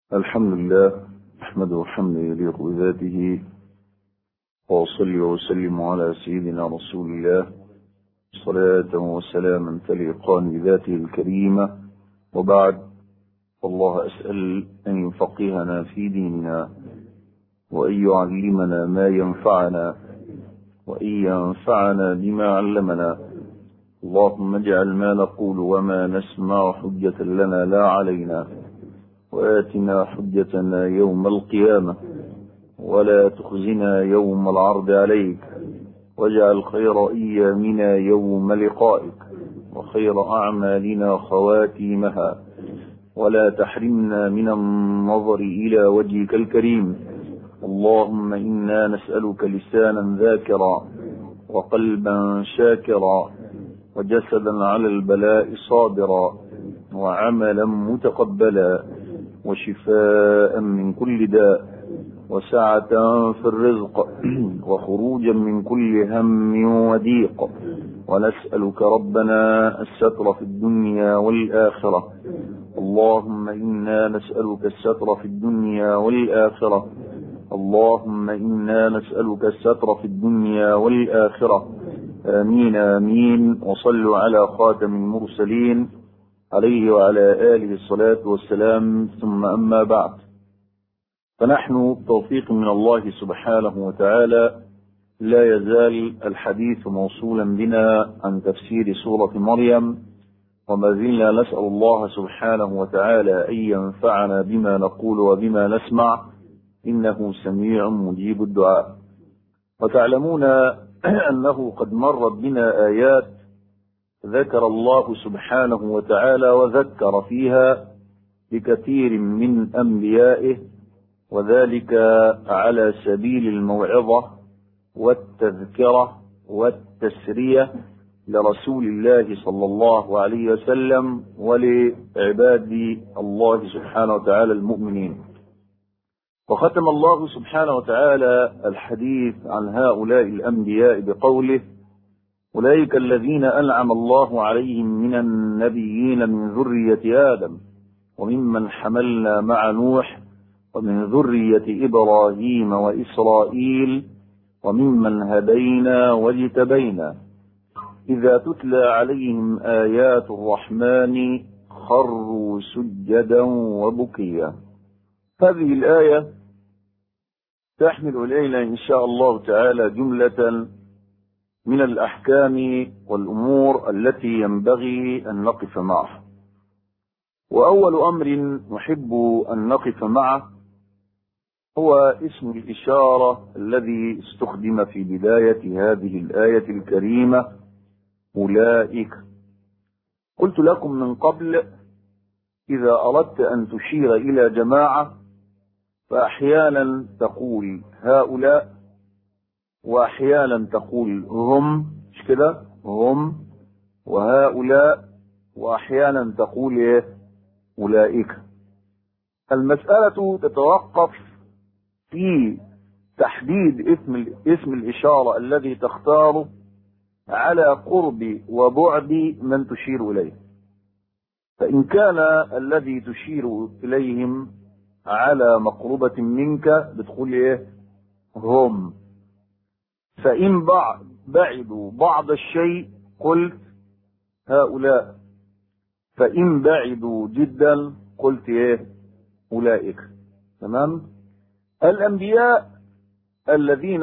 الحمد لله أحمده حمدا يليق بذاته وأصلي وأسلم على سيدنا رسول الله صلاة وسلاما تليقان بذاته الكريمة وبعد الله أسأل أن يفقهنا في ديننا وأن يعلمنا ما ينفعنا وأن ينفعنا بما علمنا اللهم اجعل ما نقول وما نسمع حجة لنا لا علينا وآتنا حجتنا يوم القيامة ولا تخزنا يوم العرض عليك واجعل خير أيامنا يوم لقائك وخير أعمالنا خواتيمها ولا تحرمنا من النظر إلى وجهك الكريم اللهم إنا نسألك لسانا ذاكرا وقلبا شاكرا وجسدا على البلاء صابرا وعملا متقبلا وشفاء من كل داء وسعة في الرزق وخروجا من كل هم وضيق ونسألك ربنا الستر في الدنيا والآخرة اللهم إنا نسألك الستر في الدنيا والآخرة اللهم إنا نسألك الستر في الدنيا والآخرة آمين آمين وصلوا على خاتم المرسلين عليه وعلى آله الصلاة والسلام ثم أما بعد فنحن بتوفيق من الله سبحانه وتعالى لا يزال الحديث موصولا بنا عن تفسير سورة مريم وما زلنا نسأل الله سبحانه وتعالى أن ينفعنا بما نقول وبما نسمع إنه سميع مجيب الدعاء وتعلمون أنه قد مرت بنا آيات ذكر الله سبحانه وتعالى وذكر فيها بكثير من أنبيائه وذلك على سبيل الموعظة والتذكرة والتسرية لرسول الله صلى الله عليه وسلم ولعباد الله سبحانه وتعالى المؤمنين وختم الله سبحانه وتعالى الحديث عن هؤلاء الأنبياء بقوله أولئك الذين أنعم الله عليهم من النبيين من ذرية آدم وممن حملنا مع نوح ومن ذرية إبراهيم وإسرائيل وممن هدينا واجتبينا إذا تتلى عليهم آيات الرحمن خروا سجدا وبكيا هذه الآية تحمل إلينا إن شاء الله تعالى جملة من الأحكام والأمور التي ينبغي أن نقف معها وأول أمر نحب أن نقف معه هو اسم الإشارة الذي استخدم في بداية هذه الآية الكريمة أولئك قلت لكم من قبل إذا أردت أن تشير إلى جماعة فأحيانا تقول هؤلاء وأحيانا تقول هم مش كده هم وهؤلاء وأحيانا تقول إيه أولئك المسألة تتوقف في تحديد اسم اسم الإشارة الذي تختاره على قرب وبعد من تشير إليه فإن كان الذي تشير إليهم على مقربة منك بتقول إيه هم فإن بعدوا بعض الشيء قلت هؤلاء فإن بعدوا جدا قلت إيه أولئك تمام الأنبياء الذين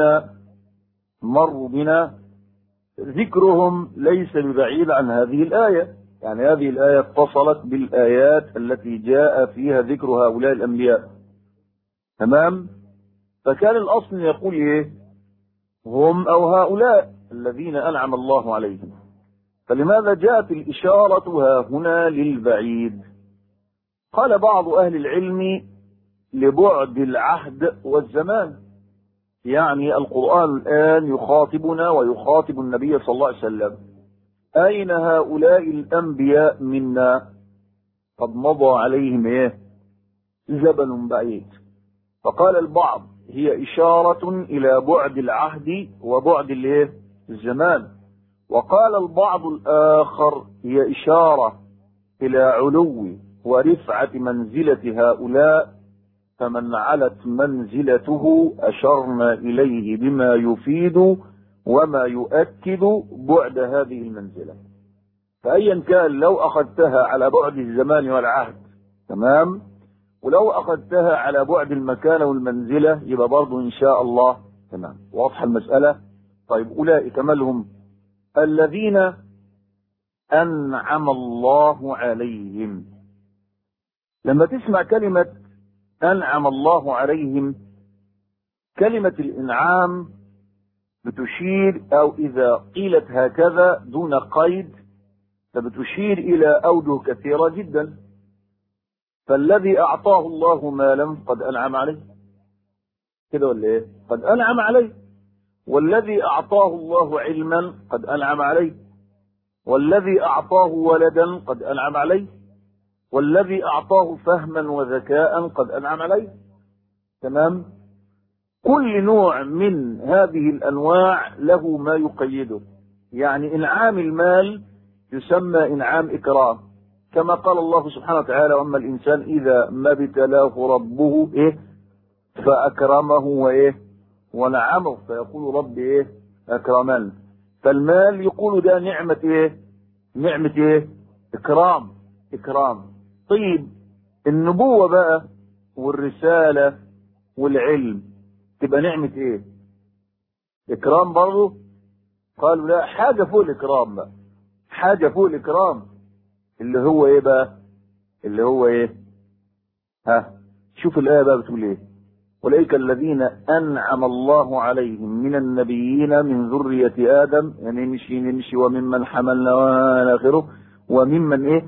مروا بنا ذكرهم ليس ببعيد عن هذه الآية يعني هذه الآية اتصلت بالآيات التي جاء فيها ذكر هؤلاء الأنبياء تمام فكان الأصل يقول إيه هم أو هؤلاء الذين أنعم الله عليهم فلماذا جاءت الإشارة ها هنا للبعيد قال بعض أهل العلم لبعد العهد والزمان يعني القرآن الآن يخاطبنا ويخاطب النبي صلى الله عليه وسلم أين هؤلاء الأنبياء منا قد مضى عليهم إيه زبن بعيد فقال البعض هي إشارة إلى بعد العهد وبعد الإيه الزمان وقال البعض الآخر هي إشارة إلى علو ورفعة منزلة هؤلاء فمن علت منزلته أشرنا إليه بما يفيد وما يؤكد بعد هذه المنزلة فأيا كان لو أخذتها على بعد الزمان والعهد تمام ولو أخذتها على بعد المكان والمنزلة يبقى برضه إن شاء الله تمام واضحة المسألة طيب أولئك ما لهم الذين أنعم الله عليهم لما تسمع كلمة أنعم الله عليهم كلمة الإنعام بتشير أو إذا قيلت هكذا دون قيد فبتشير إلى أوجه كثيرة جدا فالذي أعطاه الله مالا قد أنعم عليه كده ولا إيه؟ قد أنعم عليه والذي أعطاه الله علما قد أنعم عليه والذي أعطاه ولدا قد أنعم عليه والذي أعطاه فهما وذكاء قد أنعم عليه تمام كل نوع من هذه الأنواع له ما يقيده يعني إنعام المال يسمى إنعام إكرام كما قال الله سبحانه وتعالى وأما الإنسان إذا ما ابتلاه ربه إيه فأكرمه وإيه ونعمه فيقول رب إيه أكرمن فالمال يقول ده نعمة إيه نعمة إيه إكرام إكرام طيب النبوة بقى والرسالة والعلم تبقى نعمة إيه إكرام برضه قالوا لا حاجة فوق الإكرام بقى حاجة فوق الإكرام اللي هو إيه بقى اللي هو إيه ها شوف الآية بقى بتقول إيه أولئك الذين أنعم الله عليهم من النبيين من ذرية آدم يعني نمشي نمشي وممن حملنا وإلى آخره وممن إيه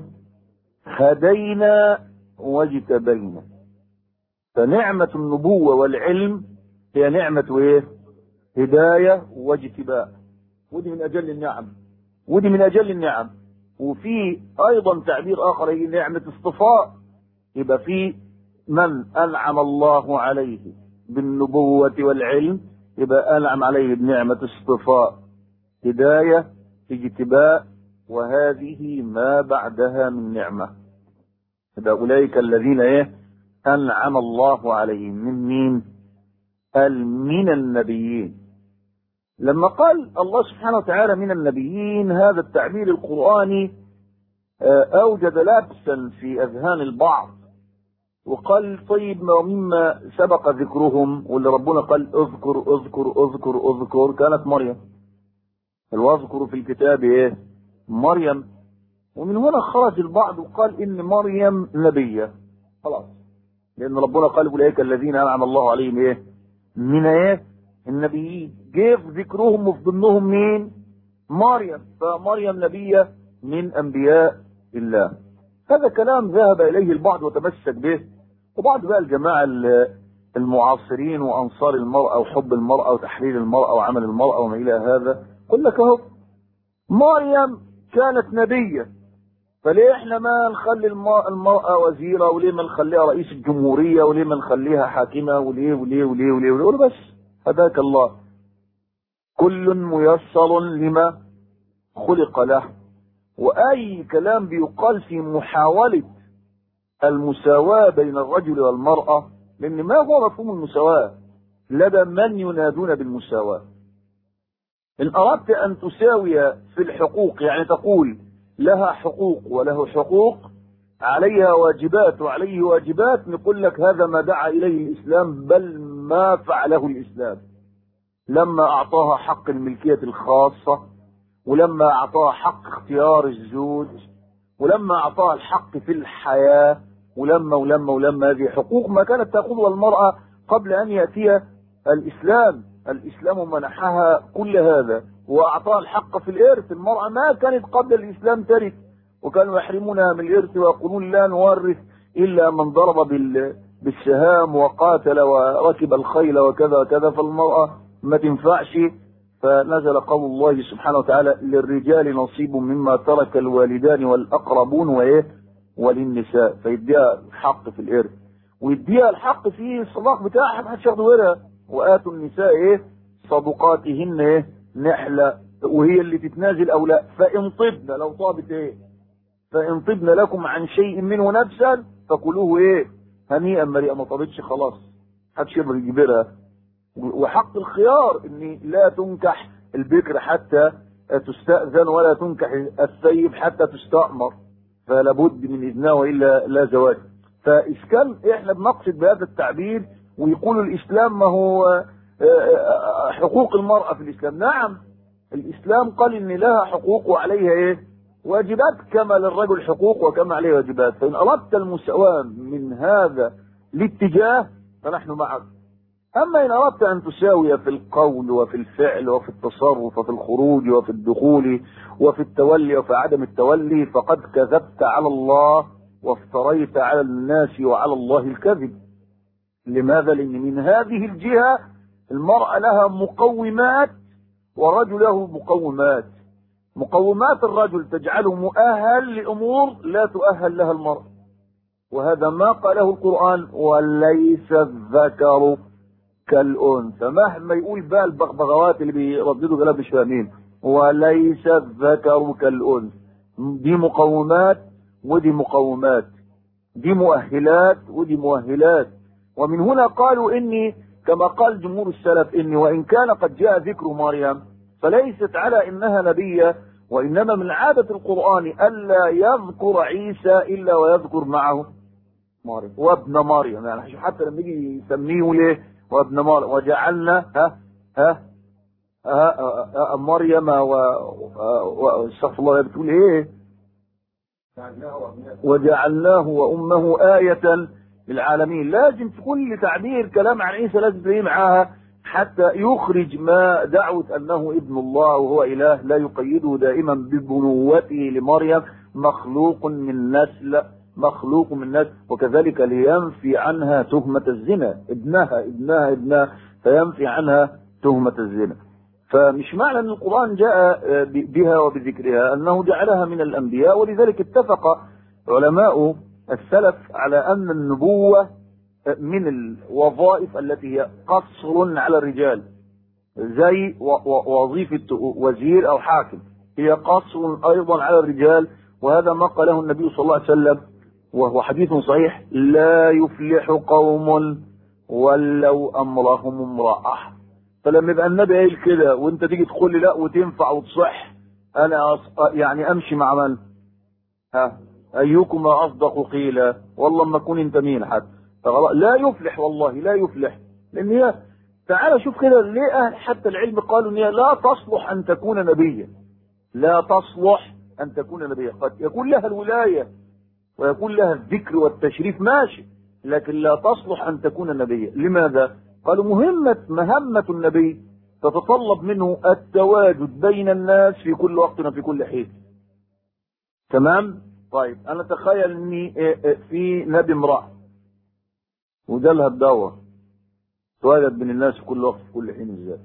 هدينا واجتبينا فنعمة النبوة والعلم هي نعمة إيه هداية واجتباء ودي من أجل النعم ودي من أجل النعم وفي أيضا تعبير آخر هي نعمة اصطفاء يبقى في من أنعم الله عليه بالنبوة والعلم يبقى أنعم عليه بنعمة اصطفاء هداية اجتباء وهذه ما بعدها من نعمة هذا أولئك الذين إيه أنعم الله عليهم من مين قال من النبيين لما قال الله سبحانه وتعالى من النبيين هذا التعبير القرآني أوجد لبسا في أذهان البعض وقال طيب ما مما سبق ذكرهم واللي ربنا قال اذكر اذكر اذكر اذكر كانت مريم واذكر في الكتاب ايه مريم ومن هنا خرج البعض وقال ان مريم نبية خلاص لان ربنا قال اولئك الذين انعم الله عليهم ايه من ايه النبيين جه ذكرهم وفي ضمنهم مين مريم فمريم نبية من انبياء الله هذا كلام ذهب اليه البعض وتمسك به وبعض بقى الجماعة المعاصرين وأنصار المرأة وحب المرأة وتحرير المرأة وعمل المرأة وما إلى هذا قل لك أهو مريم كانت نبية فليه احنا ما نخلي المرأة وزيرة وليه ما نخليها رئيس الجمهورية وليه ما نخليها حاكمة وليه وليه وليه وليه, وليه, وليه بس هداك الله كل ميسر لما خلق له وأي كلام بيقال في محاولة المساواة بين الرجل والمرأة لأن ما هو مفهوم المساواة لدى من ينادون بالمساواة إن أردت أن تساوي في الحقوق يعني تقول لها حقوق وله حقوق عليها واجبات وعليه واجبات نقول لك هذا ما دعا إليه الإسلام بل ما فعله الإسلام لما أعطاها حق الملكية الخاصة ولما أعطاها حق اختيار الزوج ولما أعطاها الحق في الحياة ولما ولما ولما هذه حقوق ما كانت تأخذها المرأة قبل أن يأتي الإسلام الإسلام منحها كل هذا وأعطاها الحق في الإرث المرأة ما كانت قبل الإسلام ترث وكانوا يحرمونها من الإرث ويقولون لا نورث إلا من ضرب بالسهام وقاتل وركب الخيل وكذا وكذا فالمرأة ما تنفعش فنزل قول الله سبحانه وتعالى للرجال نصيب مما ترك الوالدان والأقربون وإيه وللنساء فيديها الحق في الإرث ويديها الحق في الصداق بتاعها ما حدش ياخد غيرها وآتوا النساء إيه صدقاتهن إيه نحلة وهي اللي تتنازل أو لا فإن طبن لو طابت إيه فإن طبن لكم عن شيء منه نفسا فكلوه إيه هنيئا مريئا ما طابتش خلاص محدش يقدر يجبرها وحق الخيار ان لا تنكح البكر حتى تستأذن ولا تنكح الثيب حتى تستأمر فلا بد من إذنها وإلا لا زواج فإشكال إحنا بنقصد بهذا التعبير ويقول الإسلام ما هو حقوق المرأة في الإسلام نعم الإسلام قال إن لها حقوق وعليها إيه واجبات كما للرجل حقوق وكما عليه واجبات فإن أردت المساواة من هذا الاتجاه فنحن معك أما إن أردت أن تساوي في القول وفي الفعل وفي التصرف وفي الخروج وفي الدخول وفي التولي وفي عدم التولي فقد كذبت على الله وافتريت على الناس وعلى الله الكذب لماذا؟ لأن من هذه الجهة المرأة لها مقومات والرجل له مقومات مقومات الرجل تجعله مؤهل لأمور لا تؤهل لها المرأة وهذا ما قاله القرآن وليس الذكر كالأنثى مهما يقول بقى البغبغاوات اللي بيرددوا كلام مش فاهمين وليس الذكر كالأنثى دي مقومات ودي مقومات دي مؤهلات ودي مؤهلات ومن هنا قالوا إني كما قال جمهور السلف إني وإن كان قد جاء ذكر مريم فليست على إنها نبية وإنما من عادة القرآن ألا يذكر عيسى إلا ويذكر معه مريم وابن مريم يعني حتى لما يجي يسميه ليه وابن مريم وجعلنا ها ها, ها, ها مريم و استغفر الله بتقول ايه وجعلناه وامه آية للعالمين لازم في كل تعبير كلام عن عيسى لازم تلاقيه معاها حتى يخرج ما دعوة انه ابن الله وهو اله لا يقيده دائما ببنوته لمريم مخلوق من نسل مخلوق من نسل وكذلك لينفي عنها تهمة الزنا ابنها ابنها ابنها فينفي عنها تهمة الزنا فمش معنى ان القرآن جاء بها وبذكرها انه جعلها من الانبياء ولذلك اتفق علماء السلف على ان النبوة من الوظائف التي هي قصر على الرجال زي وظيفة وزير او حاكم هي قصر ايضا على الرجال وهذا ما قاله النبي صلى الله عليه وسلم وهو حديث صحيح لا يفلح قوم ولو امرهم امرأة فلما يبقى النبي قايل كده وانت تيجي تقول لي لا وتنفع وتصح انا أص... يعني امشي مع من ها ايكما اصدق قيلا والله ما تكون انت مين حتى لا يفلح والله لا يفلح لان هي تعال شوف كده ليه حتى العلم قالوا ان هي لا تصلح ان تكون نبيا لا تصلح ان تكون نبيا قد يكون لها الولايه ويكون لها الذكر والتشريف ماشي لكن لا تصلح ان تكون نبيا لماذا قالوا مهمة مهمة النبي تتطلب منه التواجد بين الناس في كل وقت وفي كل حين تمام طيب انا اتخيل اني في نبي امرأة وجالها الدواء تواجد بين الناس في كل وقت في كل حين ازاي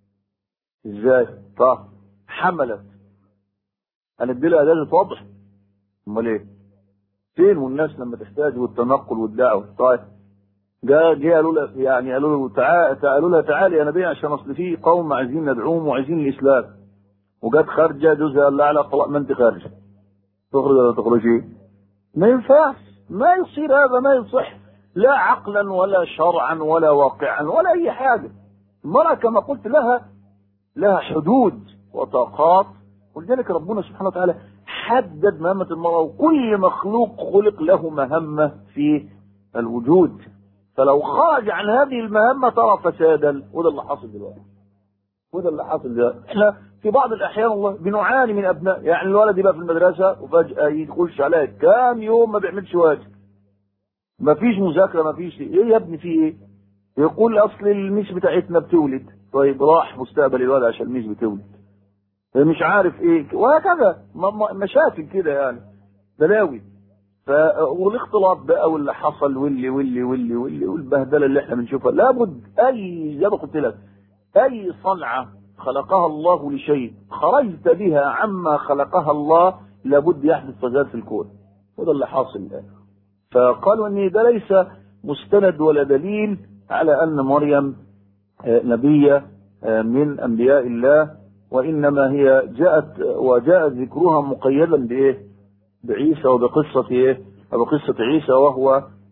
ازاي طه حملت هندي لها اجازه واضح امال ايه فين والناس لما تحتاج والتنقل والدعوه طيب جاء جاء قالوا له يعني قالوا له تعال قالوا لها تعالي يا نبي عشان اصل في قوم عايزين ندعوهم وعايزين الاسلام وجت خارجه جوزها قال لها على طلاق ما انت خارجه تخرج ولا تخرجي ما ينفعش ما يصير هذا ما يصح لا عقلا ولا شرعا ولا واقعا ولا اي حاجه المراه كما قلت لها لها حدود وطاقات ولذلك ربنا سبحانه وتعالى حدد مهمة المرأة وكل مخلوق خلق له مهمة في الوجود فلو خرج عن هذه المهمة ترى فسادا وده اللي حاصل دلوقتي وده اللي حاصل دلوقتي احنا في بعض الاحيان والله بنعاني من ابناء يعني الولد يبقى في المدرسة وفجأة يدخلش عليها كام يوم ما بيعملش واجب ما فيش مذاكرة ما فيش ايه يا ابني في ايه يقول اصل الميس بتاعتنا بتولد طيب راح مستقبل الولد عشان الميس بتولد مش عارف ايه وهكذا مشاكل كده يعني بلاوي ف والاختلاط بقى واللي حصل واللي واللي واللي واللي والبهدله اللي احنا بنشوفها لابد اي زي ما قلت لك اي صنعه خلقها الله لشيء خرجت بها عما خلقها الله لابد يحدث فساد في الكون وده اللي حاصل الان فقالوا ان ده ليس مستند ولا دليل على ان مريم نبيه من انبياء الله وانما هي جاءت وجاء ذكرها مقيدا بايه؟ بعيسى وبقصه ايه؟ وبقصه عيسى وهو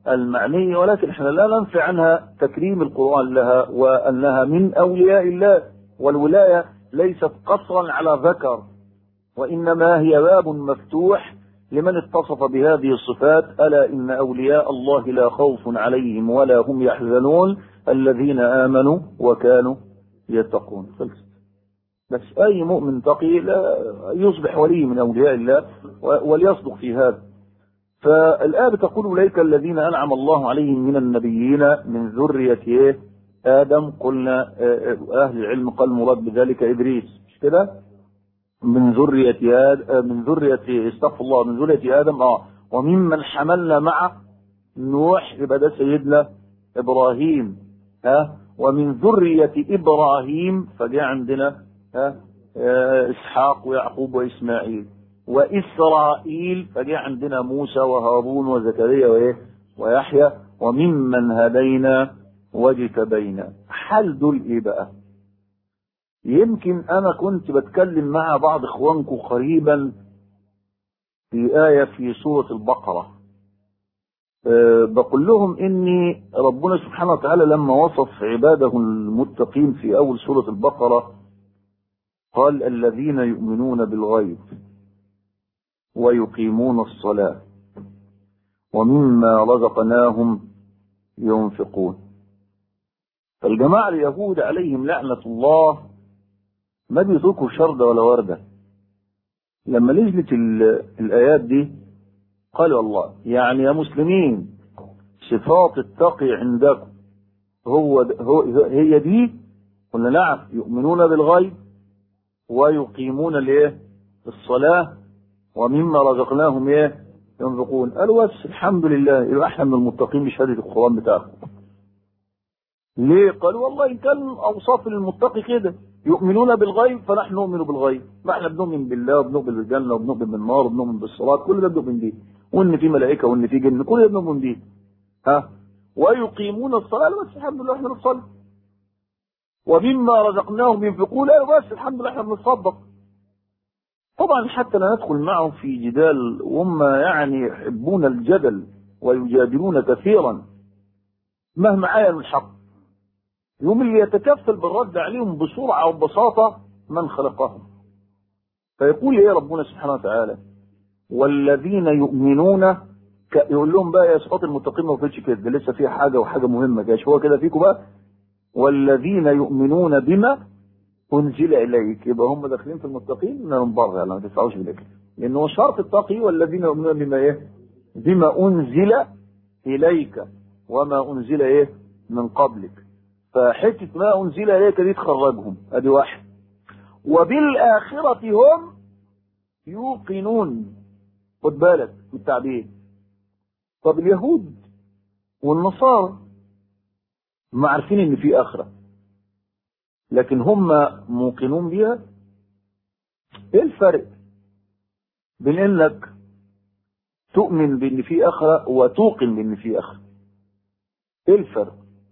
المعنية ولكن احنا لا ننفي عنها تكريم القرآن لها وأنها من أولياء الله والولاية ليست قصرا على ذكر وإنما هي باب مفتوح لمن اتصف بهذه الصفات ألا إن أولياء الله لا خوف عليهم ولا هم يحزنون الذين آمنوا وكانوا يتقون خلص بس أي مؤمن تقي لا يصبح ولي من أولياء الله وليصدق في هذا فالآية تقول أولئك الذين أنعم الله عليهم من النبيين من ذرية آدم قلنا أهل العلم قال مراد بذلك إدريس مش كده؟ من ذرية آدم من ذرية استغفر الله من ذرية آدم اه وممن حملنا مع نوح يبقى ده سيدنا إبراهيم ها ومن ذرية إبراهيم فجاء عندنا ها إسحاق ويعقوب وإسماعيل وإسرائيل فجاء عندنا موسى وهارون وزكريا وإيه ويحيى وممن هدينا واجتبينا حل دول إيه بقى يمكن أنا كنت بتكلم مع بعض إخوانكم قريبا في آية في سورة البقرة أه بقول لهم إني ربنا سبحانه وتعالى لما وصف عباده المتقين في أول سورة البقرة قال الذين يؤمنون بالغيب ويقيمون الصلاة ومما رزقناهم ينفقون فالجماعة اليهود عليهم لعنة الله ما بيتركوا شردة ولا وردة لما نزلت الآيات دي قالوا الله يعني يا مسلمين صفات التقي عندكم هو, هو هي دي قلنا نعم يؤمنون بالغيب ويقيمون الايه الصلاة ومما رزقناهم ايه ينفقون قالوا بس الحمد لله يبقى احنا من المتقين بشهادة القرآن بتاعهم ليه قالوا والله إن كان أوصاف المتقي كده يؤمنون بالغيب فنحن نؤمن بالغيب ما احنا بنؤمن بالله وبنؤمن بالجنة وبنؤمن بالنار وبنؤمن بالصلاة كل ده بنؤمن بيه وإن في ملائكة وإن في جن كل ده بنؤمن بيه ها ويقيمون الصلاة بس الحمد لله احنا بنصلي ومما رزقناهم ينفقون لا بس الحمد لله احنا بنتصدق طبعا حتى لا ندخل معهم في جدال وهم يعني يحبون الجدل ويجادلون كثيرا مهما عاينوا الحق يوم اللي يتكفل بالرد عليهم بسرعة وببساطة من خلقهم فيقول ايه ربنا سبحانه وتعالى والذين يؤمنون ك... يقول لهم بقى يا صفات المتقين ما وقفتش كده ده لسه فيها حاجة وحاجة مهمة جاش هو كده فيكم بقى والذين يؤمنون بما أنزل إليك يبقى هم داخلين في المتقين من بره يعني ما تدفعوش بالإكل لأنه شرط التقي والذين يؤمنون بما إيه بما أنزل إليك وما أنزل إيه من قبلك فحتة ما أنزل إليك دي تخرجهم أدي واحد وبالآخرة هم يوقنون خد بالك من التعبير طب اليهود والنصارى ما عارفين ان في اخره لكن هم موقنون بيها ايه الفرق بين انك تؤمن بان في اخره وتوقن بان في اخره ايه الفرق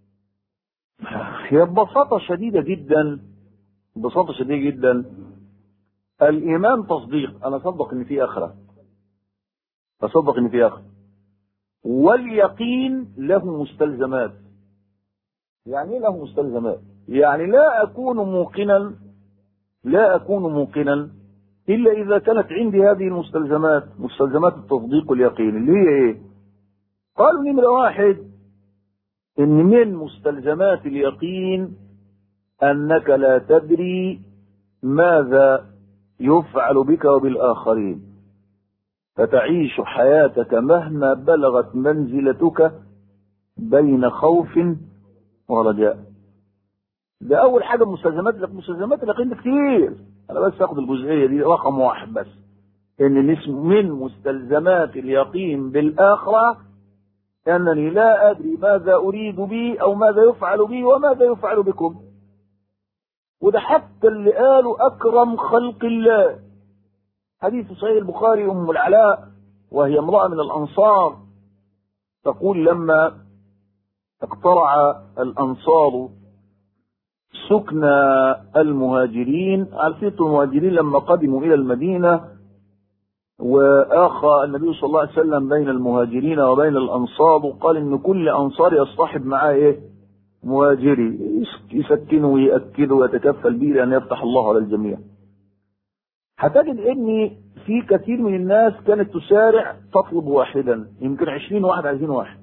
هي ببساطة شديدة جدا ببساطة شديدة جدا الإيمان تصديق أنا أصدق إن في آخرة أصدق إن في آخرة واليقين له مستلزمات يعني ايه له مستلزمات يعني لا أكون موقنا لا أكون موقنا إلا إذا كانت عندي هذه المستلزمات مستلزمات التصديق واليقين اللي هي إيه قالوا نمرة واحد إن من مستلزمات اليقين أنك لا تدري ماذا يفعل بك وبالآخرين فتعيش حياتك مهما بلغت منزلتك بين خوف ورجاء ده أول حاجة مستلزمات مستلزمات اليقين كتير أنا بس أخذ الجزئية دي رقم واحد بس إن من مستلزمات اليقين بالآخرة أنني لا أدري ماذا أريد بي أو ماذا يفعل بي وماذا يفعل بكم وده حتى اللي قالوا أكرم خلق الله حديث صحيح البخاري أم العلاء وهي امرأة من الأنصار تقول لما اقترع الأنصار سكن المهاجرين عارفين المهاجرين لما قدموا إلى المدينة واخى النبي صلى الله عليه وسلم بين المهاجرين وبين الانصار وقال ان كل انصار يصطحب معاه ايه مهاجري يسكنه ويأكده ويتكفل به لان يفتح الله على الجميع هتجد ان في كثير من الناس كانت تسارع تطلب واحدا يمكن عشرين واحد عايزين واحد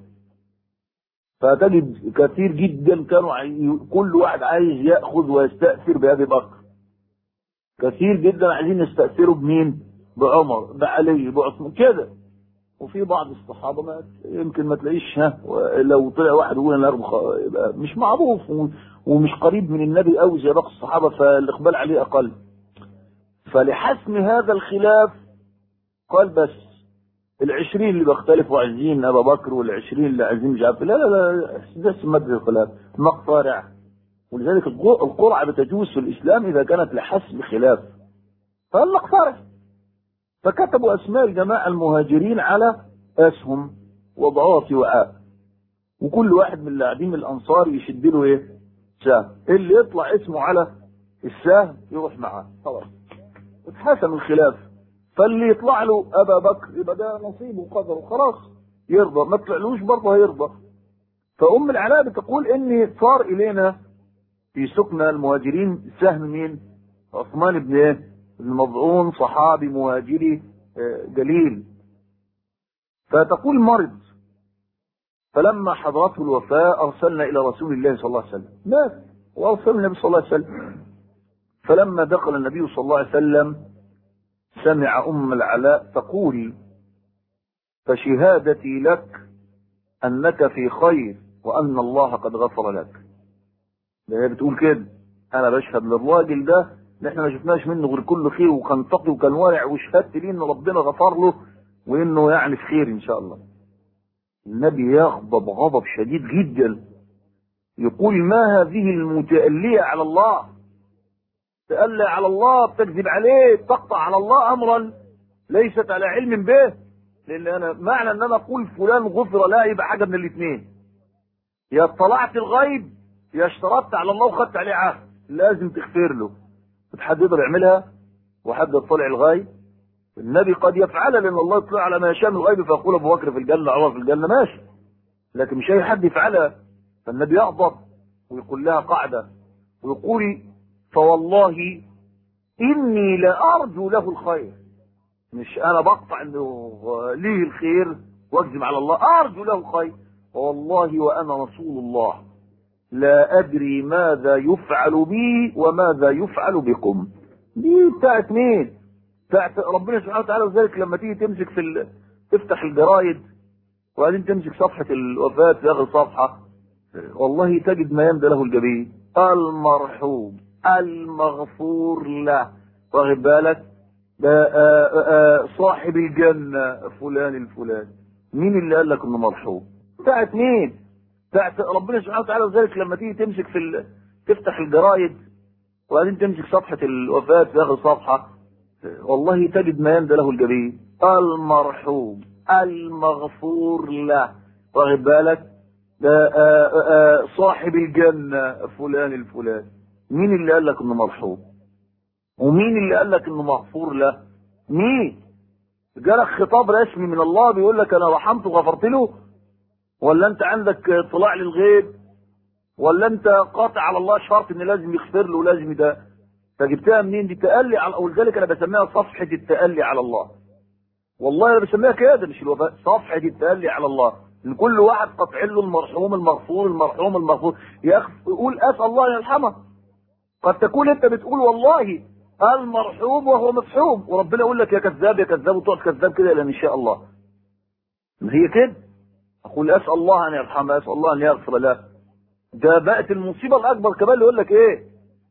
فتجد كثير جدا كانوا عاي... كل واحد عايز ياخذ ويستاثر بابي بكر كثير جدا عايزين يستاثروا بمين بعمر بعلي بعثمان كده وفي بعض الصحابه ما يمكن ما تلاقيش ها لو طلع واحد يقول انا اربخ يبقى مش معروف ومش قريب من النبي قوي زي باقي الصحابه فالاقبال عليه اقل فلحسم هذا الخلاف قال بس العشرين اللي بيختلفوا عايزين ابا بكر والعشرين اللي عايزين مش عارف لا لا لا ده مد الخلاف مقطارع ولذلك القرعه بتجوز في الاسلام اذا كانت لحسم خلاف فقال مقطارع فكتبوا اسماء الجماعه المهاجرين على اسهم وضعوها في وعاء وكل واحد من اللاعبين الانصار يشد له ايه؟ سهم اللي يطلع اسمه على السهم يروح معاه خلاص اتحسم الخلاف فاللي يطلع له ابا بكر يبقى ده نصيبه وقدره خلاص يرضى ما طلعلوش برضه هيرضى فام العلاء بتقول اني صار الينا في سكنى المهاجرين سهم مين؟ عثمان بن ايه؟ بن مضعون صحابي مهاجري جليل فتقول مرض فلما حضرته الوفاة أرسلنا إلى رسول الله صلى الله عليه وسلم مات وأرسل النبي صلى الله عليه وسلم فلما دخل النبي صلى الله عليه وسلم سمع أم العلاء تقول فشهادتي لك أنك في خير وأن الله قد غفر لك ده هي بتقول كده أنا بشهد للراجل ده اللي احنا ما شفناش منه غير كل خير وكان تقي وكان ورع وشهدت ليه ان ربنا غفر له وانه يعني في خير ان شاء الله. النبي يغضب غضب شديد جدا يقول ما هذه المتألية على الله تألى على الله بتكذب عليه تقطع على الله امرا ليست على علم به لان انا معنى ان انا اقول فلان غفر لا يبقى حاجه من الاثنين يا اطلعت الغيب يا اشترطت على الله وخدت عليه عهد لازم تغفر له حد يقدر يعملها وحد يطلع الغيب النبي قد يفعلها لان الله يطلع على ما يشاء من الغيب فيقول ابو بكر في الجنه عمر في الجنه ماشي لكن مش اي حد يفعلها فالنبي يغضب ويقول لها قاعده ويقول فوالله اني لارجو له الخير مش انا بقطع انه ليه الخير واكذب على الله ارجو له الخير والله وانا رسول الله لا أدري ماذا يفعل بي وماذا يفعل بكم دي بتاعت مين بتاعت ربنا سبحانه وتعالى وذلك لما تيجي تمسك في ال... تفتح الجرايد وبعدين تمسك صفحة الوفاة في آخر صفحة والله تجد ما يندى له الجبين المرحوم المغفور له واخد بالك ده صاحب الجنة فلان الفلان مين اللي قال لك انه مرحوم بتاعت مين بتاعت ربنا سبحانه وتعالى وذلك لما تيجي تمسك في ال... تفتح الجرايد وبعدين تمسك صفحة الوفاة في آخر صفحة والله تجد ما يندى له الجبين المرحوم المغفور له واخد بالك ده صاحب الجنة فلان الفلان مين اللي قال لك انه مرحوم ومين اللي قال لك انه مغفور له مين جالك خطاب رسمي من الله بيقول لك انا رحمته وغفرت له ولا انت عندك اطلاع للغيب ولا انت قاطع على الله شرط ان لازم يغفر له ولازم ده فجبتها منين دي تألي على ولذلك انا بسميها صفحة التألي على الله والله انا بسميها كده مش الوفاء صفحة التألي على الله ان كل واحد قطع له المرحوم المغفور المرحوم المغفور يا اخي يقول اسال الله ان يرحمه قد تكون انت بتقول والله المرحوم وهو مفحوم وربنا يقول لك يا كذاب يا كذاب وتقعد كذاب كده الى ان شاء الله ما هي كده اقول اسال الله ان يرحمه اسال الله ان يغفر له ده بقت المصيبه الاكبر كمان اللي يقول لك ايه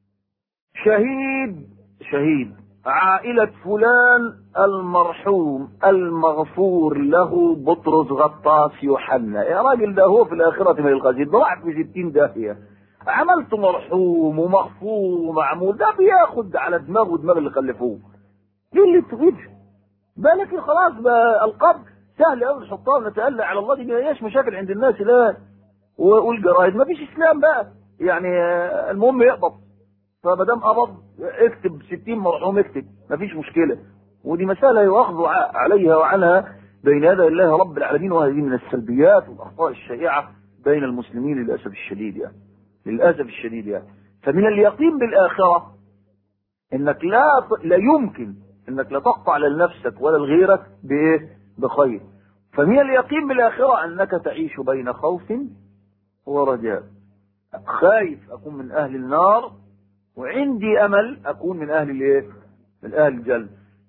شهيد شهيد عائلة فلان المرحوم المغفور له بطرس غطاس يوحنا يا راجل ده هو في الآخرة من الخزين ده واحد في ستين داهية عملت مرحوم ومغفور ومعمول ده بياخد على دماغه ودماغ اللي خلفوه ايه اللي تريد بالك خلاص بقى القبر سهل قوي نحطها ونتألى على الله دي ما هياش مشاكل عند الناس لا والجرايد ما فيش اسلام بقى يعني المهم يقبض فما دام قبض اكتب 60 مرحوم اكتب مفيش مشكله ودي مسألة يؤخذ عليها وعنها بين يدي الله رب العالمين وهذه من السلبيات والأخطاء الشائعة بين المسلمين للأسف الشديد يعني للأسف الشديد يعني فمن اليقين بالآخرة انك لا لا يمكن انك لا تقطع لا لنفسك ولا لغيرك بايه بخير فمن اليقين بالاخره انك تعيش بين خوف ورجاء خايف اكون من اهل النار وعندي امل اكون من اهل الايه من اهل الجنه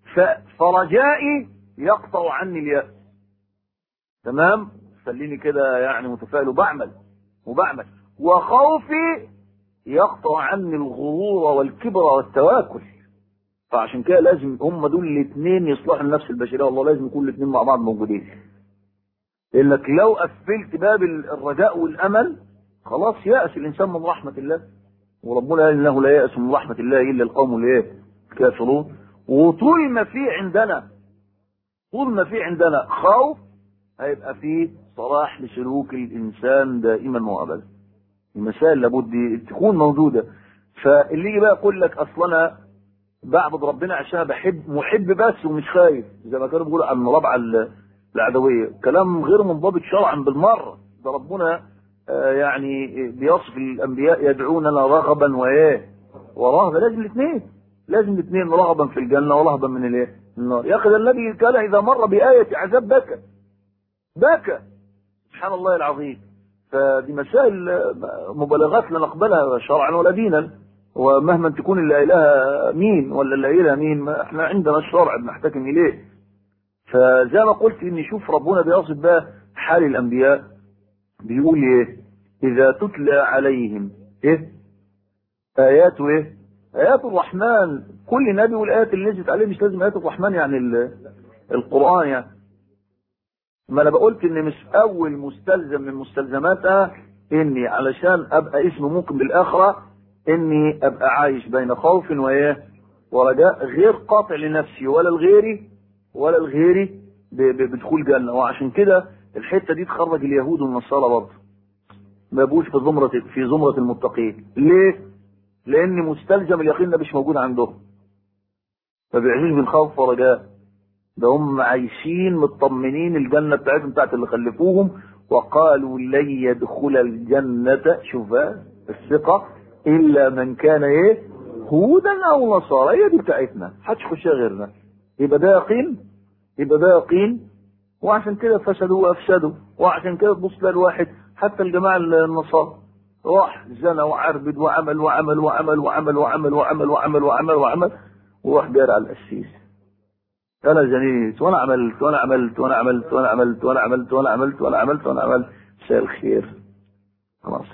فرجائي يقطع عني الياس تمام خليني كده يعني متفائل وبعمل وبعمل وخوفي يقطع عني الغرور والكبر والتواكل فعشان كده لازم هم دول الاثنين يصلحوا النفس البشريه والله لازم يكون الاثنين مع بعض موجودين لانك لو قفلت باب الرجاء والامل خلاص يأس الانسان من رحمه الله وربنا قال انه لا يأس من رحمه الله الا القوم الايه الكافرون وطول ما في عندنا طول ما في عندنا خوف هيبقى فيه صلاح لسلوك الانسان دائما وابدا المسائل لابد تكون موجوده فاللي يجي بقى يقول لك اصل انا بعبد ربنا عشان بحب محب بس ومش خايف زي ما كانوا بيقولوا عن المرابعه العدويه كلام غير منضبط شرعا بالمره ده ربنا آه يعني بيصف الانبياء يدعوننا رغبا وايه ورهبا لازم الاثنين لازم الاثنين رغبا في الجنه ورهبا من الايه النار يا اخي ده النبي كان اذا مر بايه عذاب بكى بكى سبحان الله العظيم فدي مسائل مبالغات لا نقبلها شرعا ولا دينا ومهما تكون اللي قايلها مين ولا اللي قايلها مين ما احنا عندنا الشرع بنحتكم اليه فزي ما قلت ان شوف ربنا بيصف بقى حال الانبياء بيقول ايه اذا تتلى عليهم ايه ايات ايه ايات الرحمن كل نبي والايات اللي نزلت عليه مش لازم ايات الرحمن يعني القران يعني ما انا بقولت ان مش اول مستلزم من مستلزماتها اني علشان ابقى اسم ممكن بالاخره اني ابقى عايش بين خوف وايه ورجاء غير قاطع لنفسي ولا لغيري ولا لغيري بدخول جنه وعشان كده الحته دي تخرج اليهود والنصارى برضه ما يبقوش في زمره في زمره المتقين ليه؟ لان مستلزم اليقين ده مش موجود عندهم فبيعيش بالخوف ورجاء ده هم عايشين مطمنين الجنة بتاعتهم بتاعت اللي خلفوهم وقالوا لن يدخل الجنة شوف الثقة إلا من كان إيه هودا أو نصارى هي دي بتاعتنا محدش يخشها غيرنا يبقى ده يقين يبقى ده يقين وعشان كده فسدوا وأفسدوا وعشان كده تبص للواحد حتى الجماعة النصارى راح زنى وعربد وعمل وعمل وعمل وعمل وعمل وعمل وعمل وعمل وعمل وراح جاري على القسيس انا زنيت وانا عملت وانا عملت وانا عملت وانا عملت وانا عملت وانا عملت وانا عملت وانا عملت مساء الخير خلاص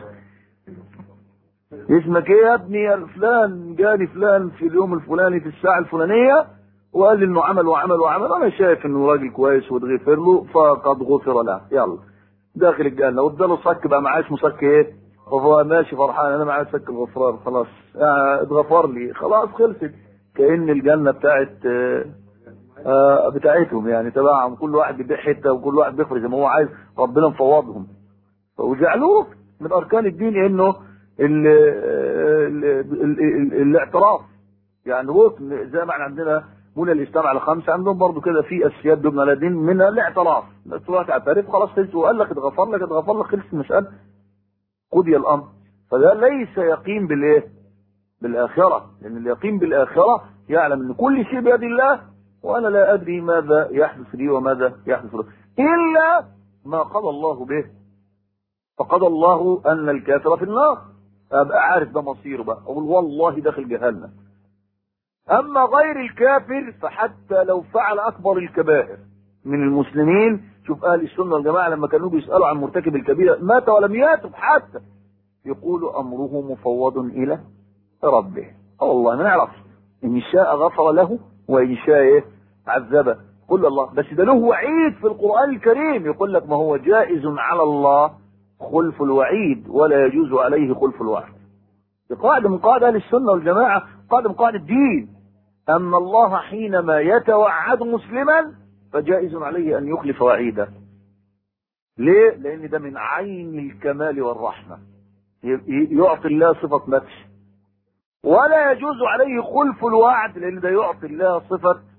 اسمك ايه يا ابني يا فلان جاني فلان في اليوم الفلاني في الساعة الفلانية وقال لي انه عمل وعمل وعمل انا شايف انه راجل كويس وتغفر له فقد غفر له يلا داخل الجنة واداله صك بقى معاه اسمه صك ايه وهو ماشي فرحان انا معايا صك الغفران خلاص آه اتغفر لي خلاص خلصت كأن الجنة بتاعت آه آه بتاعتهم يعني تبعهم كل واحد بيبيع حته وكل واحد بيخرج زي ما هو عايز ربنا مفوضهم وجعلوه من اركان الدين انه ال ال ال ال الاعتراف يعني ركن زي ما احنا عندنا بنى الاسلام على خمسه عندهم برضه كده في اساسيات بيبنى على دين منها الاعتراف تروح تعترف خلاص خلص وقال لك اتغفر لك اتغفر لك خلص المساله قضي الامر فده ليس يقين بالايه؟ بالاخره لان اليقين بالاخره يعلم ان كل شيء بيد الله وانا لا ادري ماذا يحدث لي وماذا يحدث له الا ما قضى الله به فقضى الله ان الكافر في النار ابقى عارف ده مصيره بقى اقول والله داخل جهنم اما غير الكافر فحتى لو فعل اكبر الكبائر من المسلمين شوف اهل السنه والجماعه لما كانوا بيسالوا عن مرتكب الكبيره مات ولم يتب حتى يقول امره مفوض الى ربه والله ما نعرف ان شاء غفر له وان شاء ايه عذبه قل الله بس ده له وعيد في القران الكريم يقول لك ما هو جائز على الله خلف الوعيد ولا يجوز عليه خلف الوعد دي قاعده من قواعد اهل السنه والجماعه قاعده من قواعد الدين ان الله حينما يتوعد مسلما فجائز عليه ان يخلف وعيده ليه لان ده من عين الكمال والرحمه يعطي الله صفه مدح ولا يجوز عليه خلف الوعد لان ده يعطي الله صفه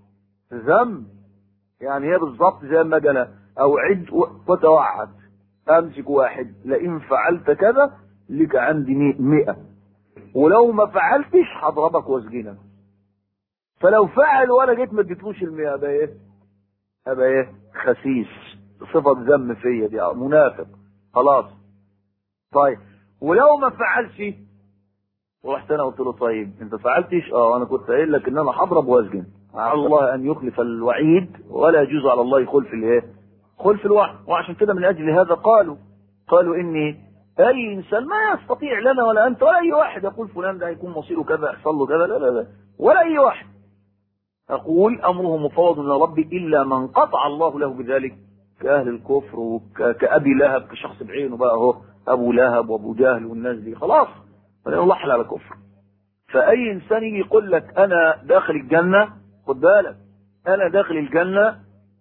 ذنب يعني هي بالظبط زي ما انا اوعد وتوعد امسك واحد لئن فعلت كذا لك عندي مئة ولو ما فعلتش هضربك واسجنك فلو فعل وانا جيت ما اديتلوش المئة ابقى ايه ابقى ايه خسيس صفة ذم فيا دي منافق خلاص طيب ولو ما فعلش ورحت انا قلت له طيب انت فعلتش اه انا كنت قايل لك ان انا هضرب واسجن على الله ان يخلف الوعيد ولا يجوز على الله خلف الايه خلف الوعد وعشان كده من اجل هذا قالوا قالوا اني اي انسان ما يستطيع لنا ولا انت ولا اي واحد يقول فلان ده هيكون مصيره كذا يحصل له كذا لا لا لا ولا اي واحد اقول امره مفوض الى ربي الا من قطع الله له بذلك كاهل الكفر وكابي لهب كشخص بعينه بقى اهو ابو لهب وابو جهل والناس دي خلاص الله حل على كفر فاي انسان يجي يقول لك انا داخل الجنه خد بالك انا داخل الجنه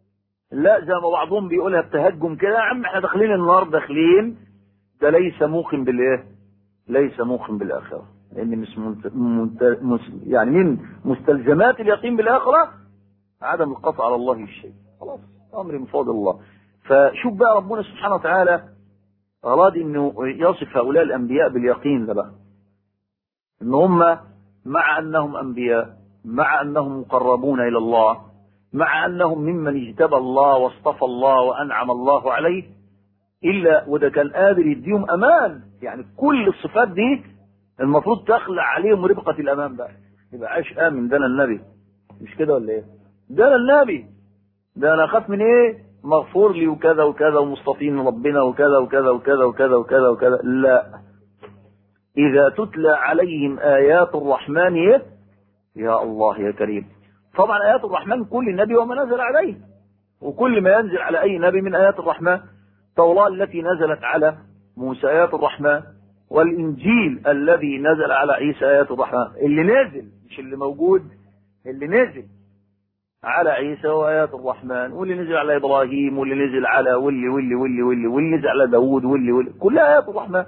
لا زي ما بعضهم بيقولها بتهجم كده يا عم احنا داخلين النار داخلين ده ليس موقن بالايه ليس موقن بالاخره لان مش منت... منت... مس... يعني من مستلزمات اليقين بالاخره عدم القطع على الله الشيء خلاص امر من فضل الله فشوف بقى ربنا سبحانه وتعالى اراد انه يصف هؤلاء الانبياء باليقين ده بقى ان هم مع انهم انبياء مع انهم مقربون الى الله مع انهم ممن اجتبى الله واصطفى الله وانعم الله عليه الا وده كان قادر يديهم امان يعني كل الصفات دي المفروض تخلع عليهم ربقة الامان بقى يبقى عايش امن ده انا النبي مش كده ولا ايه ده انا النبي ده انا اخاف من ايه مغفور لي وكذا وكذا ومصطفين ربنا وكذا وكذا وكذا وكذا وكذا وكذا لا اذا تتلى عليهم ايات الرحمن إيه؟ يا الله يا كريم طبعا ايات الرحمن كل النبي وما نزل عليه وكل ما ينزل على اي نبي من ايات الرحمن التوراة التي نزلت على موسى ايات الرحمن والانجيل الذي نزل على عيسى ايات الرحمن اللي نزل مش اللي موجود اللي نزل على عيسى وايات الرحمن واللي نزل على ابراهيم واللي نزل على واللي واللي واللي واللي واللي نزل على داوود واللي واللي كلها ايات الرحمن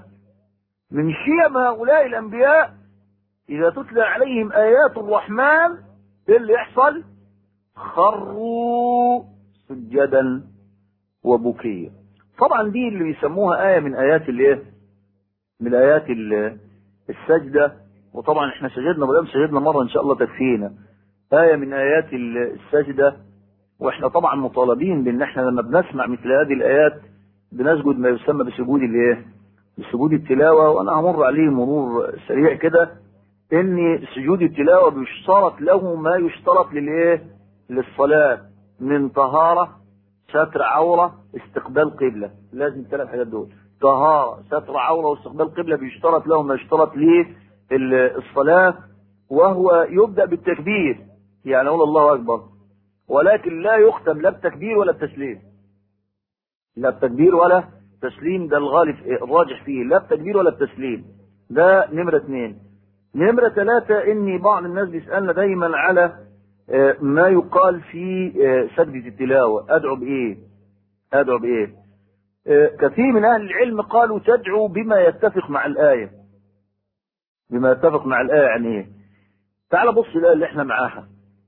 من شيم هؤلاء الانبياء اذا تتلى عليهم ايات الرحمن ايه اللي يحصل خروا سجدا وبكيا طبعا دي اللي بيسموها آية من آيات الايه من آيات السجدة وطبعا احنا سجدنا ما دام سجدنا مرة ان شاء الله تكفينا آية من آيات السجدة واحنا طبعا مطالبين بان احنا لما بنسمع مثل هذه الآيات بنسجد ما يسمى بسجود الايه بسجود التلاوة وانا همر عليه مرور سريع كده ان سجود التلاوة بيشترط له ما يشترط للايه للصلاة من طهارة ستر عورة استقبال قبلة لازم ثلاث حاجات دول طهارة ستر عورة واستقبال قبلة بيشترط له ما يشترط للصلاة وهو يبدأ بالتكبير يعني أقول الله أكبر ولكن لا يختم لا بتكبير ولا بتسليم لا بتكبير ولا تسليم ده الغالب الراجح فيه لا بتكبير ولا بتسليم ده نمرة اثنين نمرة ثلاثة إني بعض الناس بيسألنا دايما على ما يقال في سجدة التلاوة أدعو بإيه؟ أدعو بإيه؟ كثير من أهل العلم قالوا تدعو بما يتفق مع الآية بما يتفق مع الآية يعني إيه؟ تعال بص الآية اللي إحنا معاها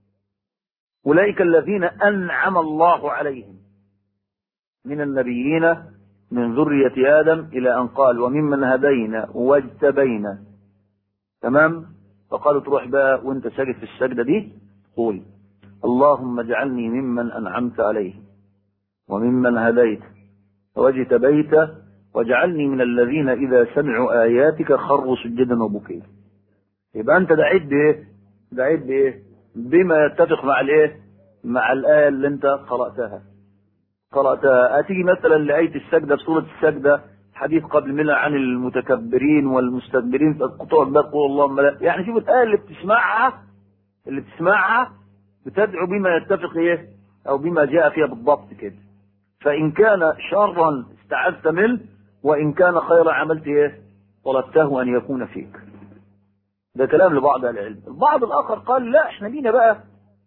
أولئك الذين أنعم الله عليهم من النبيين من ذرية آدم إلى أن قال وممن هدينا واجتبينا تمام فقالوا تروح بقى وانت ساجد في السجدة دي قول اللهم اجعلني ممن أنعمت عليه وممن هديت واجتبيت واجعلني من الذين إذا سمعوا آياتك خروا سجدا وبكيا يبقى أنت دعيت بإيه؟ دعيت بإيه؟ بما يتفق مع الإيه؟ مع الآية اللي أنت قرأتها قرأتها أتيجي مثلا لآية السجدة في سورة السجدة حديث قبل منها عن المتكبرين والمستكبرين فتقول بقى تقول اللهم لا يعني شوف الآية اللي بتسمعها اللي بتسمعها بتدعو بما يتفق ايه او بما جاء فيها بالضبط كده فان كان شرا استعذت منه وان كان خيرا عملت ايه طلبته ان يكون فيك ده كلام لبعض اهل العلم البعض الاخر قال لا احنا لينا بقى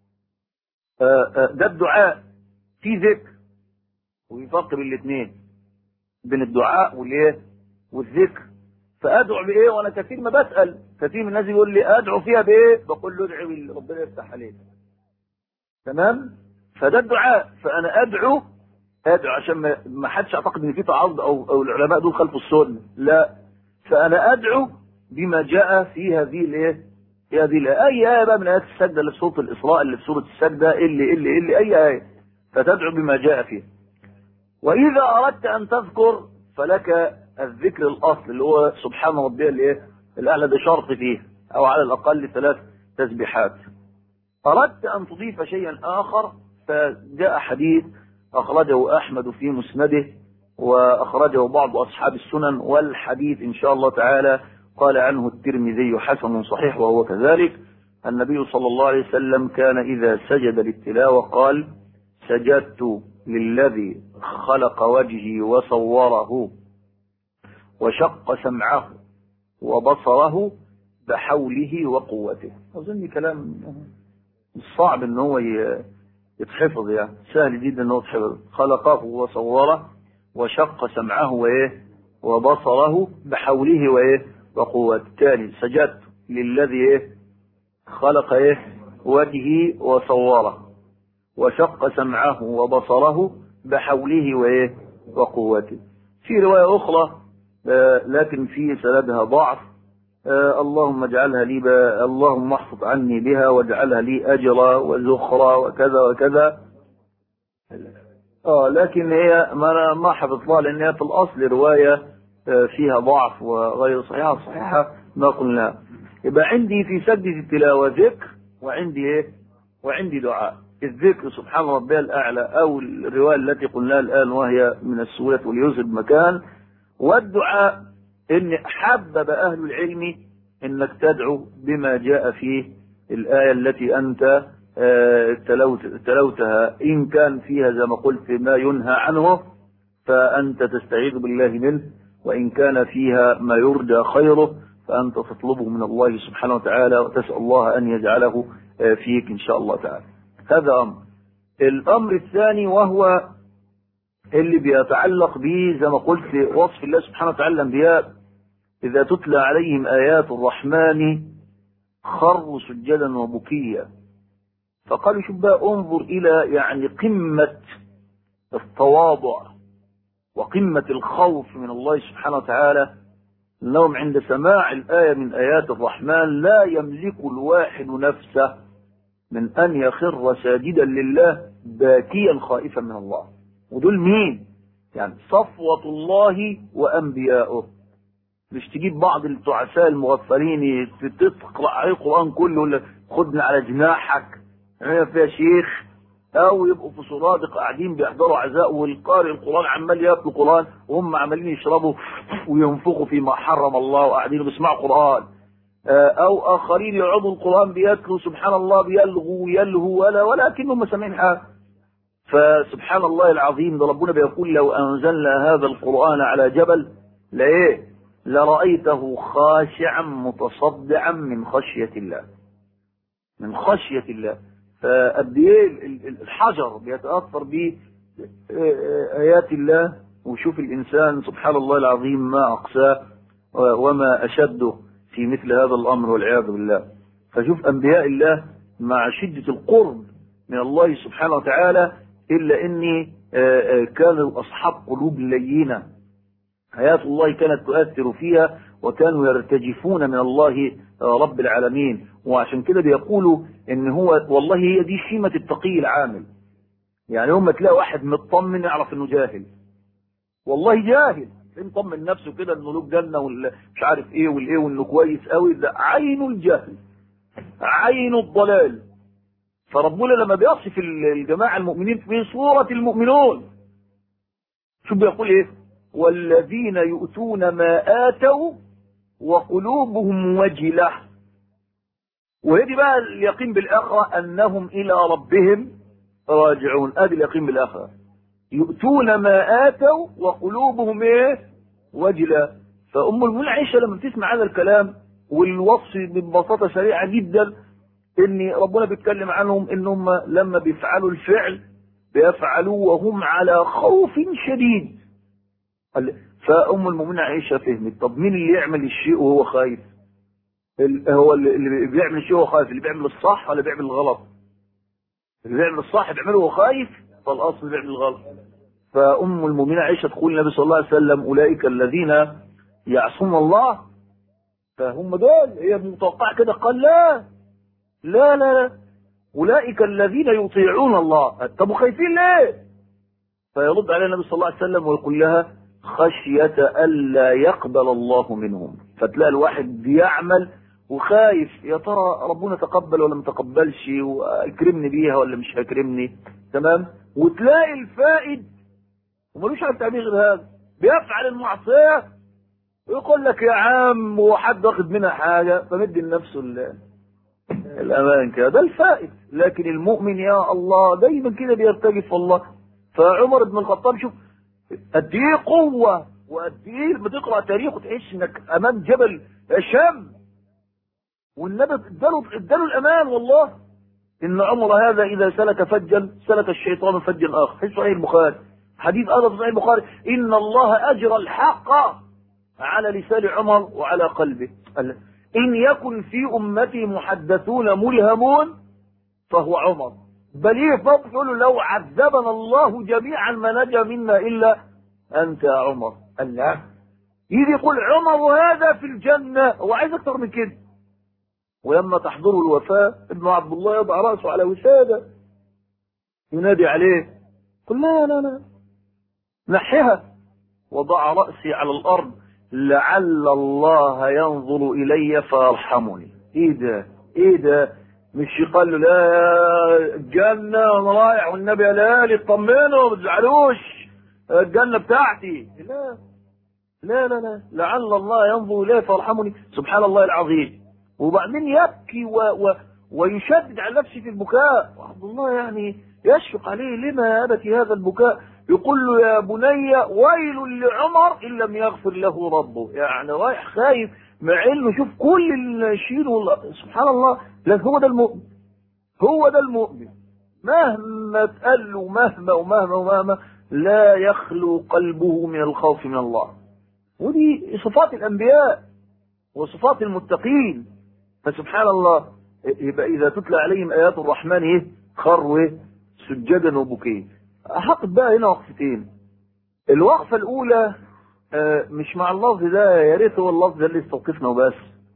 ده الدعاء في ذكر ويفرق بين الاثنين بين الدعاء والايه والذكر فادعو بايه وانا كثير ما بسال كثير من الناس يقول لي ادعو فيها بايه بقول له ادعي ربنا يفتح عليك تمام فده الدعاء فانا ادعو ادعو عشان ما- ما حدش يعتقد ان في تعارض او او العلماء دول خلف السنه لا فانا ادعو بما جاء في هذه الايه في هذه الآية. اي ايه بقى من ايات السجده اللي في سوره الاسراء اللي في سوره السجده اللي اللي اللي اي ايه فتدعو بما جاء فيه واذا اردت ان تذكر فلك الذكر الاصل اللي هو سبحان ربي الايه الاعلى ده شرط فيه او على الاقل ثلاث تسبيحات اردت ان تضيف شيئا اخر فجاء حديث اخرجه احمد في مسنده واخرجه بعض اصحاب السنن والحديث ان شاء الله تعالى قال عنه الترمذي حسن صحيح وهو كذلك النبي صلى الله عليه وسلم كان اذا سجد للتلاوه قال سجدت للذي خلق وجهي وصوره وشق سمعه وبصره بحوله وقوته اظن كلام مش صعب ان هو ي- يتحفظ يعني سهل جدا ان هو يتحفظ خلقه وصوره وشق سمعه وايه وبصره بحوله وايه وقوته تاني سجدت للذي ايه خلق ايه وجهي وصوره وشق سمعه وبصره بحوله وايه وقوته في روايه اخرى آه، لكن في سندها ضعف آه، اللهم اجعلها لي ب... اللهم احفظ عني بها واجعلها لي اجرا وزخرا وكذا وكذا اه لكن هي ما أنا ما حفظتها لان هي في الاصل روايه آه، فيها ضعف وغير صحيحه صحيحه ما قلنا يبقى عندي في سجدة التلاوة ذكر وعندي ايه وعندي دعاء الذكر سبحان ربي الأعلى أو الرواية التي قلناها الآن وهي من السهولة واليسر بمكان والدعاء إن حبب أهل العلم إنك تدعو بما جاء في الآية التي أنت آه، تلوت تلوتها إن كان فيها زي ما قلت ما ينهى عنه فأنت تستعيذ بالله منه وإن كان فيها ما يرجى خيره فأنت تطلبه من الله سبحانه وتعالى وتسأل الله أن يجعله آه، فيك إن شاء الله تعالى هذا أمر الأمر الثاني وهو اللي بيتعلق به زي ما قلت وصف الله سبحانه وتعالى الأنبياء إذا تتلى عليهم آيات الرحمن خروا سجدا وبكيا فقالوا شوف بقى انظر إلى يعني قمة التواضع وقمة الخوف من الله سبحانه وتعالى انهم عند سماع الآية من آيات الرحمن لا يملك الواحد نفسه من أن يخر ساجدا لله باكيا خائفا من الله ودول مين؟ يعني صفوة الله وأنبياؤه مش تجيب بعض التعساء المغفلين تقرأ عليه القرآن كله ولا خدنا على جناحك عمل فيها شيخ أو يبقوا في سرادق قاعدين بيحضروا عزاء والقارئ القرآن عمال ياكلوا قرآن وهم عمالين يشربوا وينفخوا فيما حرم الله وقاعدين بيسمعوا قرآن او اخرين يقعدوا القران بيتلوا سبحان الله بيلغوا ويلهوا ولا ولكنهم سامعين حاجه فسبحان الله العظيم ده ربنا بيقول لو انزلنا هذا القران على جبل لايه لرايته خاشعا متصدعا من خشيه الله من خشيه الله فقد ايه الحجر بيتاثر ب ايات الله وشوف الانسان سبحان الله العظيم ما اقساه وما اشده في مثل هذا الامر والعياذ بالله فشوف انبياء الله مع شده القرب من الله سبحانه وتعالى الا اني كانوا اصحاب قلوب لينه حياه الله كانت تؤثر فيها وكانوا يرتجفون من الله رب العالمين وعشان كده بيقولوا ان هو والله هي دي شيمه التقي العامل يعني يوم ما تلاقي واحد مطمن يعرف انه جاهل والله جاهل مطمن نفسه كده انه له جنه ولا مش عارف ايه والايه وانه كويس قوي ده عين الجهل عين الضلال فربنا لما بيصف الجماعه المؤمنين في سوره المؤمنون شوف بيقول ايه والذين يؤتون ما اتوا وقلوبهم وجله وهي دي بقى اليقين بالاخره انهم الى ربهم راجعون ادي اليقين بالاخره يؤتون ما آتوا وقلوبهم ايه وجلة فأم المؤمنين عائشة لما بتسمع هذا الكلام والوصف ببساطة سريعة جدا ان ربنا بيتكلم عنهم انهم لما بيفعلوا الفعل بيفعلوه وهم على خوف شديد فأم المؤمنين عائشة فهمت طب مين اللي يعمل الشيء وهو خايف هو اللي بيعمل الشيء وهو خايف اللي بيعمل الصح ولا بيعمل الغلط اللي بيعمل الصح بيعمله وهو خايف فالاصل بيعمل الغلط فام المؤمنين عائشه تقول النبي صلى الله عليه وسلم اولئك الذين يعصون الله فهم دول هي متوقعه كده قال لا لا لا لا اولئك الذين يطيعون الله طب وخايفين ليه فيرد عليها النبي صلى الله عليه وسلم ويقول لها خشية ألا يقبل الله منهم فتلاقي الواحد بيعمل وخايف يا ترى ربنا تقبل ولا ما تقبلش ويكرمني بيها ولا مش هيكرمني تمام وتلاقي الفائد وملوش على التعبير غير هذا بيفعل المعصية ويقول لك يا عم وحد واخد منها حاجة فمدي لنفسه ال- الأمان كده ده الفائد لكن المؤمن يا الله دايما كده بيرتجف والله فعمر بن الخطاب شوف قد ايه قوة وقد ايه لما تقرأ تاريخه تحس انك امام جبل شام والنبي اداله اداله الامان والله ان عمر هذا اذا سلك فجا سلك الشيطان فجا اخر في صحيح البخاري حديث هذا في صحيح البخاري ان الله اجرى الحق على لسان عمر وعلى قلبه قال ان يكن في امتي محدثون ملهمون فهو عمر بل ايه فوق يقول له لو عذبنا الله جميعا ما نجا منا الا انت يا عمر قال لا يجي يقول عمر هذا في الجنه هو عايز اكتر من كده ولما تحضره الوفاة ابن عبد الله يضع رأسه على وسادة ينادي عليه قل لا لا لا نحها وضع رأسي على الأرض لعل الله ينظر إلي فيرحمني إيه ده إيه ده مش قال له لا الجنة أنا رايح والنبي لا لي اطمنوا ما تزعلوش الجنة بتاعتي لا لا لا لا لعل الله ينظر إلي فيرحمني سبحان الله العظيم وبعدين يبكي و و ويشدد على نفسه في البكاء وعبد الله يعني يشفق عليه لما يا أبتي هذا البكاء يقول له يا بني ويل لعمر إن لم يغفر له ربه يعني رايح خايف مع انه شوف كل الشيء والله سبحان الله لكن هو ده المؤمن هو ده المؤمن مهما تقل له مهما ومهما ومهما لا يخلو قلبه من الخوف من الله ودي صفات الأنبياء وصفات المتقين فسبحان الله يبقى إذا تتلى عليهم آيات الرحمن إيه خروا إيه سجدا وبكين أحقد بقى هنا وقفتين الوقفة الأولى آه، مش مع اللفظ ده يا ريت هو اللفظ ده اللي يستوقفنا وبس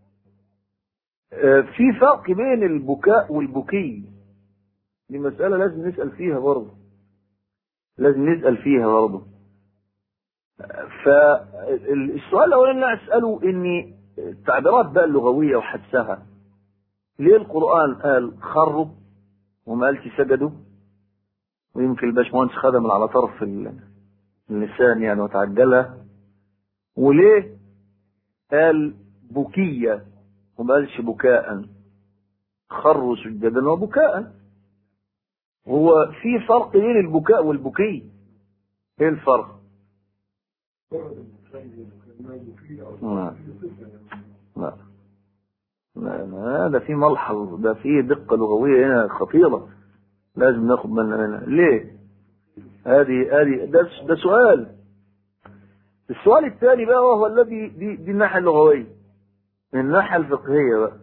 آه، في فرق بين البكاء والبكي دي مسألة لازم نسأل فيها برضه لازم نسأل فيها برضه فالسؤال الأولاني اللي أنا أسأله إن التعبيرات بقى اللغوية وحدسها ليه القرآن قال خروا وما قالش سجدوا ويمكن الباشمهندس خدم على طرف ال- اللسان يعني وتعجلها وليه قال بكية وما قالش بكاء خروا سجدا وبكاء هو في فرق بين البكاء والبكي ايه الفرق؟ لا لا لا لا ده في ملحظ ده في دقة لغوية هنا خطيرة لازم ناخد بالنا منها ليه؟ هذه هذه ده ده سؤال السؤال الثاني بقى وهو الذي دي, دي الناحية اللغوية من الناحية الفقهية بقى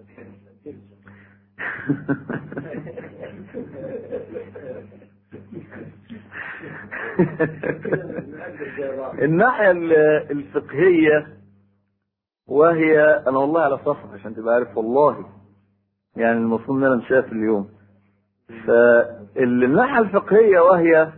الناحية ال- الفقهية وهي انا والله على صفحة عشان تبقى عارف والله يعني المفروض ان انا مسافر اليوم فالناحية الفقهية وهي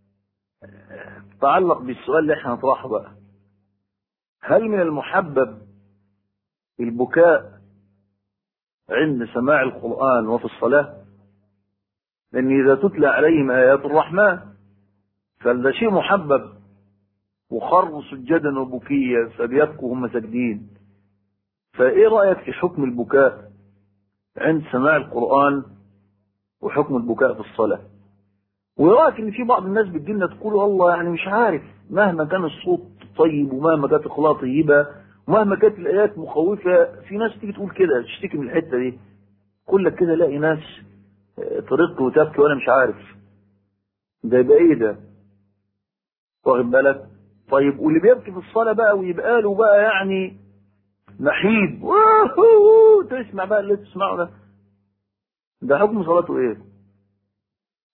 تتعلق بالسؤال اللي احنا نطرحه بقى هل من المحبب البكاء عند سماع القرآن وفي الصلاة لأن إذا تتلى عليهم آيات الرحمن فده شيء محبب وخروا سجدا وبكيا فبيبكوا هم ساجدين فإيه رأيك في حكم البكاء عند سماع القرآن وحكم البكاء في الصلاة ويراك ان في بعض الناس بتجيلنا تقول والله يعني مش عارف مهما كان الصوت طيب ومهما كانت القراءة طيبة ومهما كانت الآيات مخوفة في ناس تيجي تقول كده تشتكي من الحتة دي كل لك كده الاقي ناس آه، ترق وتبكي وانا مش عارف ده يبقى ايه ده واخد بالك طيب واللي بيبكي في الصلاة بقى ويبقى له بقى يعني نحيب تسمع بقى اللي تسمعه ده ده حكم صلاته ايه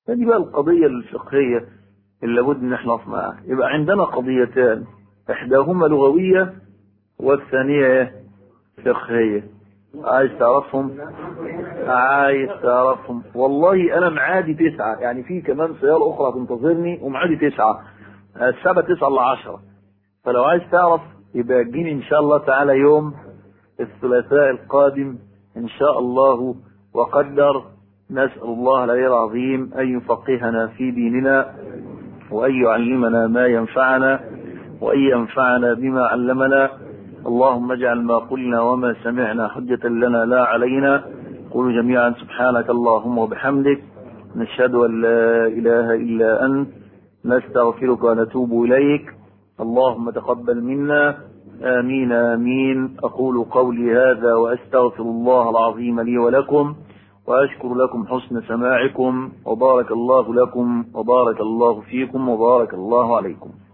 هذه بقى القضية الفقهية اللي لابد ان احنا نقف معاها يبقى عندنا قضيتان احداهما لغوية والثانية فقهية عايز تعرفهم عايز تعرفهم والله انا معادي تسعة يعني في كمان سيارة اخرى تنتظرني ومعادي تسعة السبعة تسعة الا عشرة فلو عايز تعرف يبقى تجيني ان شاء الله تعالى يوم الثلاثاء القادم ان شاء الله وقدر نسأل الله العلي العظيم ان يفقهنا في ديننا وان يعلمنا ما ينفعنا وان ينفعنا بما علمنا اللهم اجعل ما قلنا وما سمعنا حجة لنا لا علينا قولوا جميعا سبحانك اللهم وبحمدك نشهد أن لا إله إلا أنت نستغفرك ونتوب إليك اللهم تقبل منا آمين آمين أقول قولي هذا وأستغفر الله العظيم لي ولكم وأشكر لكم حسن سماعكم وبارك الله لكم وبارك الله فيكم وبارك الله عليكم